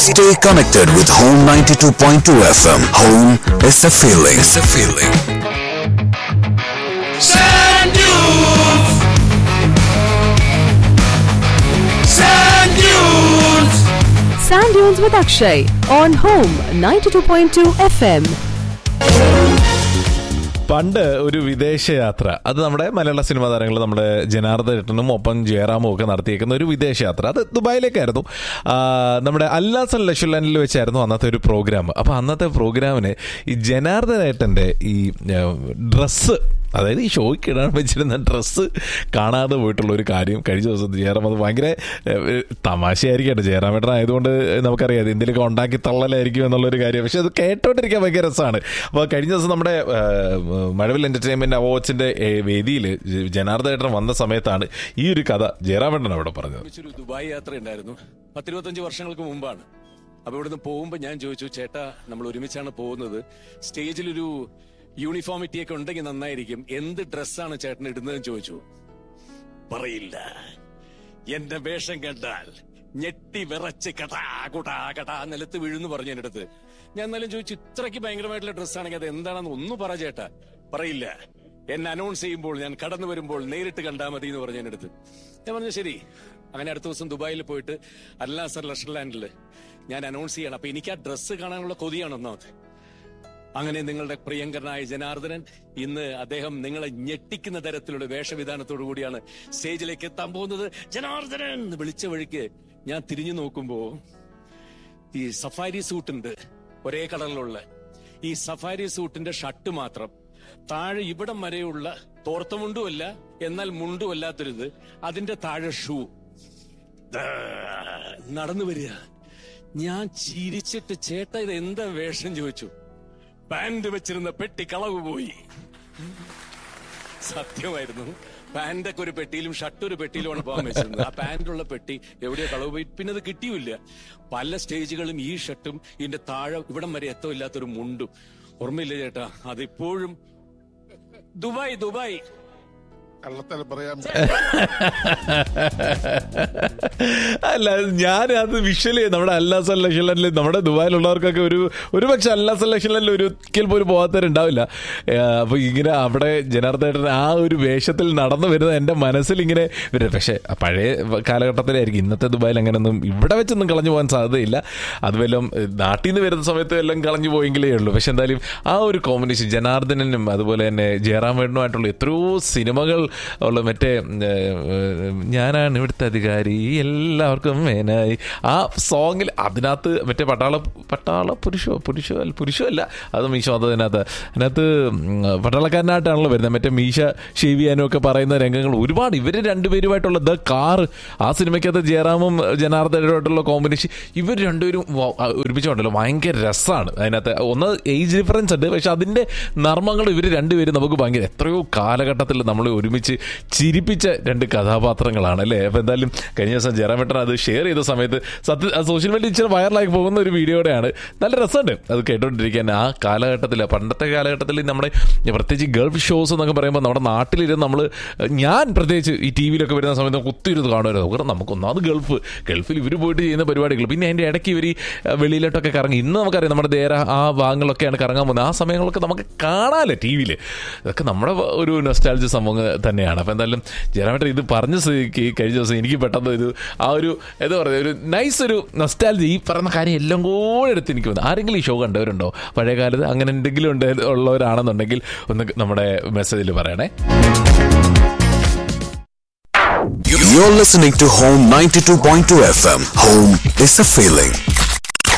Stay connected with Home 92.2 FM. Home is a feeling. It's a feeling. Sand dunes. Sand dunes. Sand Dunes with Akshay on Home 92.2 FM. പണ്ട് ഒരു വിദേശയാത്ര അത് നമ്മുടെ മലയാള cinema താരങ്ങൾ നമ്മുടെ ജനാർദ്ദനും ഒപ്പം ജയറാമും ഒക്കെ നടത്തിയേക്കുന്ന ഒരു വിദേശയാത്ര അത് ദുബായിലേക്കായിരുന്നു ആ, നമ്മുടെ അല്ലാസൽ ലഷുലാൻഡിൽ വെച്ചായിരുന്നു അന്നത്തെ ഒരു പ്രോഗ്രാം അപ്പോൾ അന്നത്തെ പ്രോഗ്രാമിന് ഈ ജനാർദ്ദനേട്ടൻ്റെ ഈ ഡ്രസ്സ് അതായത് ഈ ഷോയ്ക്ക് ഇടാൻ വെച്ചിരുന്ന ഡ്രസ്സ് കാണാതെ പോയിട്ടുള്ള ഒരു കാര്യം കഴിഞ്ഞ ദിവസം ജയറാം അത് ഭയങ്കര ഏഹ്, തമാശയായിരിക്കട്ടെ ജയറാമേട്ടൻ ആയതുകൊണ്ട് നമുക്കറിയാം ഇത് എന്തെങ്കിലുമൊക്കെ ഉണ്ടാക്കി തള്ളലായിരിക്കും എന്നുള്ളൊരു കാര്യം പക്ഷെ അത് കേട്ടോണ്ടിരിക്കാൻ ഭയങ്കര രസമാണ് അപ്പോൾ കഴിഞ്ഞ ദിവസം നമ്മുടെ ഏഹ്, മഴവിൽ എന്റർടൈൻമെന്റ് അവാർഡ്സിന്റെ വേദിയിൽ ജനാർദ്ദനേട്ടൻ വന്ന സമയത്താണ് ഈ ഒരു കഥ ജയറാമേട്ടൻ അവിടെ പറഞ്ഞത് ഒരു ദുബായ് യാത്ര ഉണ്ടായിരുന്നു പത്തിരുപത്തഞ്ച് വർഷങ്ങൾക്ക് മുമ്പാണ് അപ്പൊ ഇവിടുന്ന് പോകുമ്പോ ഞാൻ ചോദിച്ചു ചേട്ടാ നമ്മൾ ഒരുമിച്ചാണ് പോകുന്നത് സ്റ്റേജിലൊരു യൂണിഫോമിറ്റി ഒക്കെ ഉണ്ടെങ്കിൽ നന്നായിരിക്കും എന്ത് ഡ്രസ്സാണ് ചേട്ടൻ ഇടുന്നതെന്ന് ചോദിച്ചു പറയില്ല എന്റെ വേഷം കണ്ടാൽ ഞെട്ടി വിറച്ച് കടാ കുടാ കടാ നിലത്ത് വീഴുന്നു പറഞ്ഞു എന്റെ അടുത്ത് ഞാൻ എന്നാലും ചോദിച്ചു ഇത്രയ്ക്ക് ഭയങ്കരമായിട്ടുള്ള ഡ്രസ്സാണെങ്കിൽ അത് എന്താണെന്ന് ഒന്ന് പറ ചേട്ടാ പറയില്ല എന്നെ അനൗൺസ് ചെയ്യുമ്പോൾ ഞാൻ കടന്നു വരുമ്പോൾ നേരിട്ട് കണ്ടാൽ മതി എന്ന് പറഞ്ഞു എന്റെ അടുത്ത് ഞാൻ പറഞ്ഞു ശരി അങ്ങനെ അടുത്ത ദിവസം ദുബായിൽ പോയിട്ട് അല്ലാസർ ലഷർലാൻഡിൽ ഞാൻ അനൗൺസ് ചെയ്യണം അപ്പൊ എനിക്ക് ആ ഡ്രസ്സ് കാണാനുള്ള കൊതിയാണ് ഒന്നാമത് അങ്ങനെ നിങ്ങളുടെ പ്രിയങ്കരനായ ജനാർദ്ദനൻ ഇന്ന് അദ്ദേഹം നിങ്ങളെ ഞെട്ടിക്കുന്ന തരത്തിലുള്ള വേഷവിധാനത്തോടു കൂടിയാണ് സ്റ്റേജിലേക്ക് എത്താൻ പോകുന്നത് ജനാർദ്ദനൻ എന്ന് വിളിച്ച വഴിക്ക് ഞാൻ തിരിഞ്ഞു നോക്കുമ്പോ ഈ സഫാരി സൂട്ട് ഉണ്ട് ഒരേ കളറിലുള്ള ഈ സഫാരി സൂട്ടിന്റെ ഷർട്ട് മാത്രം താഴെ ഇവിടം വരെയുള്ള തോർത്ത മുണ്ടുമല്ല എന്നാൽ മുണ്ടുമല്ലാത്തൊരിത് അതിന്റെ താഴെ ഷൂ ദാ, നടന്നു വരിക ഞാൻ ചിരിച്ചിട്ട് ചേട്ടാ ഇത് എന്താ വേഷം ചോദിച്ചു പാന്റ് വെച്ചിരുന്ന പെട്ടി കളവ് പോയി സത്യമായിരുന്നു പാന്റൊക്കെ ഒരു പെട്ടിയിലും ഷർട്ട് ഒരു പെട്ടിയിലുമാണ് പോകാൻ വെച്ചിരുന്നത് ആ പാന്റുള്ള പെട്ടി എവിടെയോ കളവ് പോയി പിന്നെ അത് കിട്ടിയില്ല പല സ്റ്റേജുകളും ഈ ഷർട്ടും ഇതിന്റെ താഴെ ഇവിടം വരെ എത്തമില്ലാത്തൊരു മുണ്ടും ഓർമ്മയില്ല ചേട്ടാ അതിപ്പോഴും ദുബായ് ദുബായ് കള്ളത്തരം പറയാൻ അല്ല ഞാൻ അത് വിഷ്വലി നമ്മുടെ അല്ലാസ് ലക്ഷനിൽ നമ്മുടെ ദുബായിലുള്ളവർക്കൊക്കെ ഒരു ഒരു പക്ഷെ അല്ലാസ് ലക്ഷനിൽ ഒരിക്കൽ പോലും പോകാത്തവരുണ്ടാവില്ല ഏഹ് അപ്പൊ ഇങ്ങനെ അവിടെ ജനാർദ്ദനേട്ടൻ ആ ഒരു വേഷത്തിൽ നടന്നു വരുന്നത് എൻ്റെ മനസ്സിൽ ഇങ്ങനെ വരും പക്ഷേ പഴയ കാലഘട്ടത്തിലായിരിക്കും ഇന്നത്തെ ദുബായിൽ അങ്ങനെയൊന്നും ഇവിടെ വെച്ചൊന്നും കളഞ്ഞു പോകാൻ സാധ്യതയില്ല അത് വല്ലതും ഏഹ് നാട്ടിൽ നിന്ന് വരുന്ന സമയത്ത് എല്ലാം കളഞ്ഞു പോയെങ്കിലേ ഉള്ളൂ പക്ഷെ എന്തായാലും ആ ഒരു കോമ്പിനേഷൻ ജനാർദ്ദനനും അതുപോലെ തന്നെ ജയറാമേട്ടനുമായിട്ടുള്ള എത്രയോ സിനിമകൾ ഉള്ള മറ്റേ ഏഹ്, ഏഹ്, ഞാനാണ് ഇവിടുത്തെ അധികാരി എല്ലാവർക്കും മേനായി ആ സോങ്ങിൽ അതിനകത്ത് മറ്റേ പട്ടാള പട്ടാള പുരുഷോ പുരുഷോ അല്ല പുരുഷോ അല്ല അത് മീശോ അത് അതിനകത്ത് അതിനകത്ത് ഉം, പട്ടാളക്കാരനായിട്ടാണല്ലോ വരുന്നത് മറ്റേ മീശ ഷേവ് ചെയ്യാനും ഒക്കെ പറയുന്ന രംഗങ്ങൾ ഒരുപാട് ഇവർ രണ്ടുപേരുമായിട്ടുള്ള ദ കാർ ആ സിനിമയ്ക്കകത്ത് ജയറാമും ജനാർദ്ദനുമായിട്ടുള്ള കോമ്പിനേഷൻ ഇവർ രണ്ടുപേരും വ- ആ, ഒരുമിച്ചുണ്ടല്ലോ ഭയങ്കര രസമാണ് അതിനകത്ത് ഒന്ന് ഏജ് ഡിഫറൻസ് ഉണ്ട് പക്ഷെ അതിന്റെ നർമ്മങ്ങൾ ഇവർ രണ്ടുപേരും നമുക്ക് ഭയങ്കര എത്രയോ കാലഘട്ടത്തിൽ നമ്മൾ ഒരുമിച്ച് ചിരിപ്പിച്ച രണ്ട് കഥാപാത്രങ്ങളാണ് അല്ലേ അപ്പൊ എന്തായാലും കഴിഞ്ഞ ദിവസം ജയറാമേട്ടൻ അത് ഷെയർ ചെയ്ത സമയത്ത് സത്യ സോഷ്യൽ മീഡിയ ഇച്ചിരി വൈറലായി പോകുന്ന ഒരു വീഡിയോടെയാണ് നല്ല രസമുണ്ട് അത് കേട്ടോണ്ടിരിക്കാൻ ആ കാലഘട്ടത്തിൽ പണ്ടത്തെ കാലഘട്ടത്തിൽ നമ്മുടെ പ്രത്യേകിച്ച് ഗൾഫ് ഷോസ് എന്നൊക്കെ പറയുമ്പോൾ നമ്മുടെ നാട്ടിലിരുന്ന് നമ്മൾ ഞാൻ പ്രത്യേകിച്ച് ഈ ടി വിയിലൊക്കെ വരുന്ന സമയത്ത് കുത്തിയിരുന്ന് കാണുമായിരുന്നു കാരണം നമുക്ക് ഒന്നാമത് ഗൾഫ് ഗൾഫിൽ ഇവർ പോയിട്ട് ചെയ്യുന്ന പരിപാടികൾ പിന്നെ അതിൻ്റെ ഇടയ്ക്ക് ഇവർ വെളിയിലോട്ടൊക്കെ കറങ്ങി ഇന്ന് നമുക്കറിയാം നമ്മുടെ ദേര ആ ഭാഗങ്ങളൊക്കെയാണ് കറങ്ങാൻ പോകുന്നത് ആ സമയങ്ങളൊക്കെ നമുക്ക് കാണാമല്ലോ ടി വിയിൽ ഇതൊക്കെ നമ്മുടെ ഒരു നൊസ്റ്റാൾജി സംഭവം തന്നെയാണ് അപ്പോൾ എന്തായാലും ജയറാമേട്ടൻ ഇത് പറഞ്ഞ സ്ഥിതിക്ക് കഴിഞ്ഞ ദിവസം എനിക്ക് പെട്ടെന്ന് ഇത് ആ ഒരു എന്താ പറയുക ഒരു നൈസ് ഒരു നൊസ്റ്റാൾജി ഈ പറയുന്ന കാര്യം എല്ലാം കൂടെ എടുത്ത് എനിക്ക് വന്നു ആരെങ്കിലും ഈ ഷോ കണ്ടവരുണ്ടോ പഴയ കാലത്ത് അങ്ങനെ എന്തെങ്കിലും ഉണ്ട് ഉള്ളവരാണെന്നുണ്ടെങ്കിൽ ഒന്ന് നമ്മുടെ മെസ്സേജിൽ പറയണേ You're listening to Home 92.2 FM. Home is a feeling.